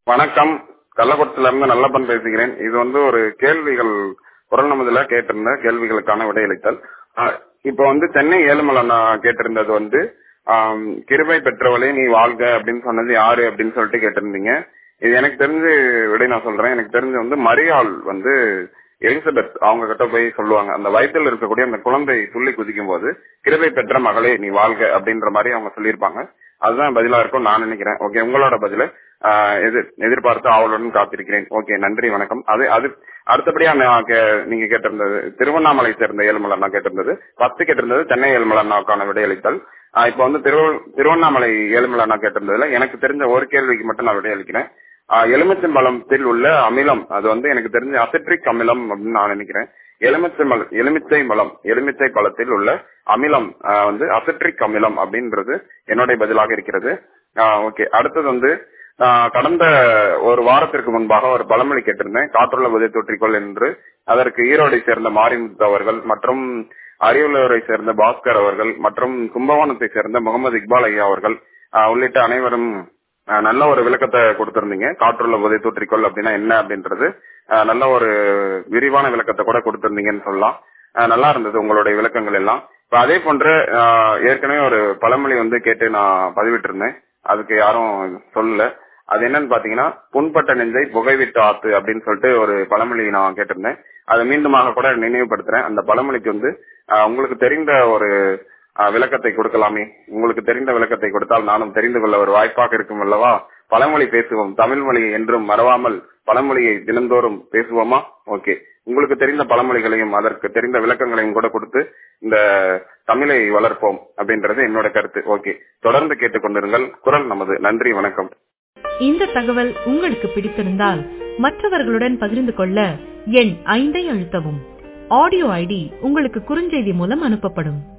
வணக்கம் கள்ளக்குளத்துல இருந்து நல்லப்பன் பேசுகிறேன் இது வந்து ஒரு கேள்விகள் குரல் நமதுல கேட்டிருந்த கேள்விகளுக்கான விடையளித்தல் ஆஹ் இப்ப வந்து சென்னை ஏழுமலை நான் கேட்டிருந்தது வந்து ஆம், கிருபை பெற்றவளே நீ வாழ்க அப்படின்னு சொன்னது யாரு அப்படின்னு சொல்லிட்டு கேட்டிருந்தீங்க இது எனக்கு தெரிஞ்சு விடை நான் சொல்றேன் எனக்கு தெரிஞ்சு வந்து மரியாள் வந்து எலிசபெத் அவங்க கிட்ட போய் சொல்லுவாங்க அந்த வயிற்றில் இருக்கக்கூடிய அந்த குழந்தை துள்ளி குதிக்கும் போது கிருபை பெற்ற மகளே நீ வாழ்க அப்படின்ற மாதிரி அவங்க சொல்லியிருப்பாங்க அதுதான் பதிலா இருக்கும் நான் நினைக்கிறேன் ஓகே உங்களோட பதில ஆஹ் எதிர் எதிர்பார்த்து ஆவலுடன் காத்திருக்கிறேன் ஓகே நன்றி வணக்கம் அது அது அடுத்தபடியா நான் கே- நீங்க கேட்டிருந்தது திருவண்ணாமலை சேர்ந்த ஏழுமலை அண்ணா கேட்டிருந்தது பத்து கேட்டிருந்தது சென்னை ஏழுமலை அண்ணாவுக்கான விடையளித்தல் ஆஹ் இப்ப வந்து திரு திருவண்ணாமலை ஏழுமலை அண்ணா கேட்டிருந்ததுல எனக்கு தெரிஞ்ச ஒரு கேள்விக்கு மட்டும் நான் விடையளிக்கிறேன் ஆஹ் எலுமிச்சம்பழத்தில் உள்ள அமிலம் அது வந்து எனக்கு தெரிஞ்ச அசிட்ரிக் அமிலம் அப்படின்னு நான் நினைக்கிறேன் எலுமிச்சை மல எலுமிச்சை மலம் எலுமிச்சை பழத்தில் உள்ள அமிலம் ஆஹ் வந்து அசிட்ரிக் அமிலம் அப்படின்றது என்னுடைய பதிலாக இருக்கிறது ஓகே அடுத்தது வந்து ஆஹ் கடந்த ஒரு வாரத்திற்கு முன்பாக ஒரு பழமொழி கேட்டிருந்தேன் காற்றுள்ள புதை தொற்றிக்கொள் என்று அதற்கு ஈரோடை சேர்ந்த மாரிமுத்து அவர்கள் மற்றும் அரியலூரை சேர்ந்த பாஸ்கர் அவர்கள் மற்றும் கும்பகோணத்தை சேர்ந்த முகமது இக்பால் ஐயா அவர்கள் ஆஹ் உள்ளிட்ட அனைவரும் ஆஹ் நல்ல ஒரு விளக்கத்தை கொடுத்திருந்தீங்க காற்றுள்ள புதை தொற்றிக்கொள் அப்படின்னா என்ன அப்படின்றது ஆஹ் நல்ல ஒரு விரிவான விளக்கத்தை கூட கொடுத்திருந்தீங்கன்னு சொல்லலாம் ஆஹ் நல்லா இருந்தது உங்களுடைய விளக்கங்கள் எல்லாம் இப்ப அதே போன்று ஆஹ் ஏற்கனவே ஒரு பழமொழி வந்து கேட்டு நான் பதிவிட்டு இருந்தேன் அதுக்கு யாரும் சொல்லல அது என்னன்னு பாத்தீங்கன்னா புண்பட்ட நெஞ்சை புகைவிட்டு ஆத்து அப்படின்னு சொல்லிட்டு ஒரு பழமொழி நான் கேட்டிருந்தேன் அதை மீண்டுமாக கூட நினைவுபடுத்துறேன் அந்த பழமொழிக்கு வந்து ஆஹ் உங்களுக்கு தெரிந்த ஒரு ஆஹ் விளக்கத்தை கொடுக்கலாமே உங்களுக்கு தெரிந்த விளக்கத்தை கொடுத்தால் நானும் தெரிந்து கொள்ள ஒரு வாய்ப்பாக இருக்கும் அல்லவா பழமொழி பேசுவோம் தமிழ் மொழியை என்றும் மறவாமல் பழமொழியை தினந்தோறும் பேசுவோமா ஓகே உங்களுக்கு தெரிந்த பழமொழிகளையும் அதற்கு தெரிந்த விளக்கங்களையும் கூட கொடுத்து இந்த தமிழை வளர்ப்போம் அப்படின்றது என்னோட கருத்து ஓகே தொடர்ந்து கேட்டுக்கொண்டிருங்கள் குரல் நமது நன்றி வணக்கம் இந்த தகவல் உங்களுக்கு பிடித்திருந்தால் மற்றவர்களுடன் பகிர்ந்து கொள்ள எண் ஐந்தை அழுத்தவும் ஆடியோ ஐடி உங்களுக்கு குறுஞ்செய்தி மூலம் அனுப்பப்படும்